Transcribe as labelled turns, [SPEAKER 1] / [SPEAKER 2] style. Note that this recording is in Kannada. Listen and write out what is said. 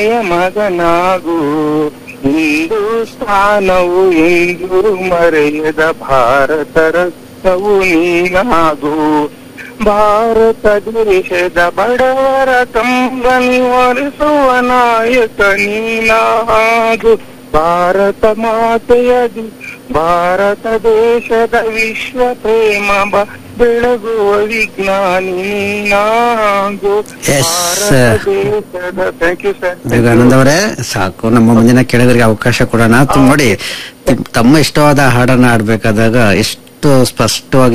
[SPEAKER 1] ಮಗನಾಗು ಹಿಂದೂಸ್ತಾನವು ಎಂದು ಮರೆಯದ ಭಾರತ ರತ್ನವು ನೀನಾಗು ಭಾರತ ದೇಶದ ಬಡವರ ಕಂಬನಿ ಒರೆಸುವ ನಾಯಕ ನೀನಾಗು ಭಾರತ ಮಾತೆಯದು ಭಾರತ ದೇಶದ ವಿಶ್ವ ಪ್ರೇಮ ಬ- ಬೆಳಗುವ ವಿಜ್ಞಾನಿ ನೀನಾಗು
[SPEAKER 2] Yes,
[SPEAKER 1] ಭಾರತ
[SPEAKER 2] sir.
[SPEAKER 1] ದೇಶದ ಥ್ಯಾಂಕ್ ಯು ಸರ್
[SPEAKER 2] ವಿವೇಕಾನಂದ ಅವರೇ ಸಾಕು ನಮ್ಮ ಮುಂದಿನ ಕೆಳಗರಿಗೆ ಅವಕಾಶ ಕೊಡೋಣ ತು- ನೋಡಿ ತಿ- ತಮ್ಮ ಇಷ್ಟವಾದ ಹಾಡನ್ನ ಆಡ್ಬೇಕಾದಾಗ ಎಷ್ಟು ಸ್ಪಷ್ಟವಾಗಿ